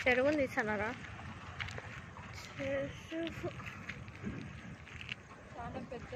చెరువుని తీస్తున్నారా చాలా పెద్ద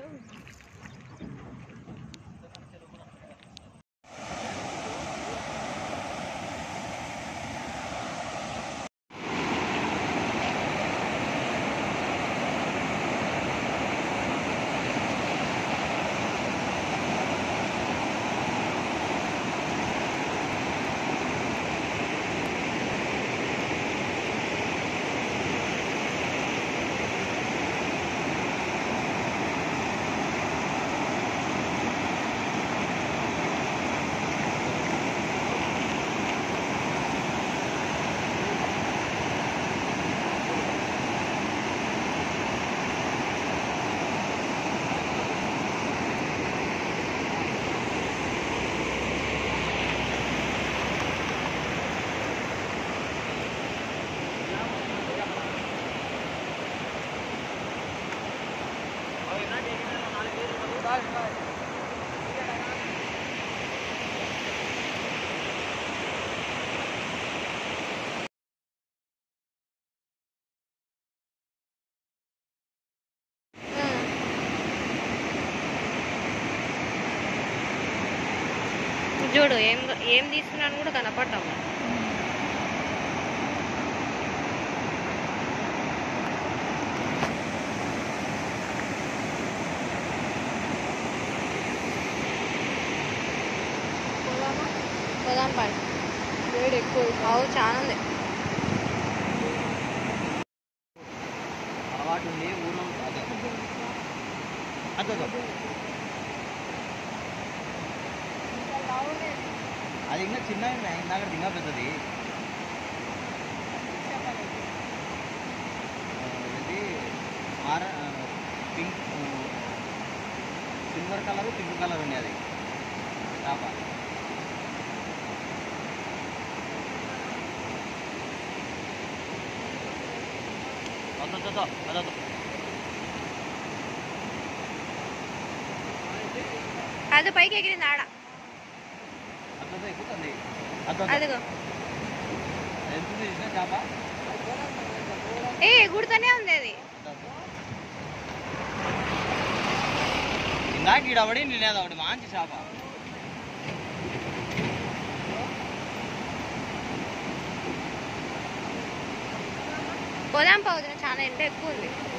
చూడు ఏం ఏం తీస్తున్నాను కూడా కనపడ్డాం పోదామా పోదాం పని వేడి ఎక్కువ అవు చాలా ఉంది అలవాటు ఉంది ఊళ్ళో అదే అదే అదే. ఇంకా లావునే అది ఇంకా చిన్న ఇందాక ఇంకా పెద్దది చెప్పాలి ఆ, ఇది ఆర pink silver colour pink colour ఉంది అది చేప వద్దు, వద్దు, వద్దు, వద్దు. అది పైకి ఎగిరింది ఆడ వద్దు, వద్దు, ఎక్కుతుంది వద్దు, వద్దు. అదిగో ఎంత ఉంది చూసినా చేప ఏ ఎగుడుతూనే ఉంది అది ఇందాక ఈడవడి నేను ఒకటి మంచి చేప పోదాం పోదున చాలా ఎండ ఎక్కువ ఉంది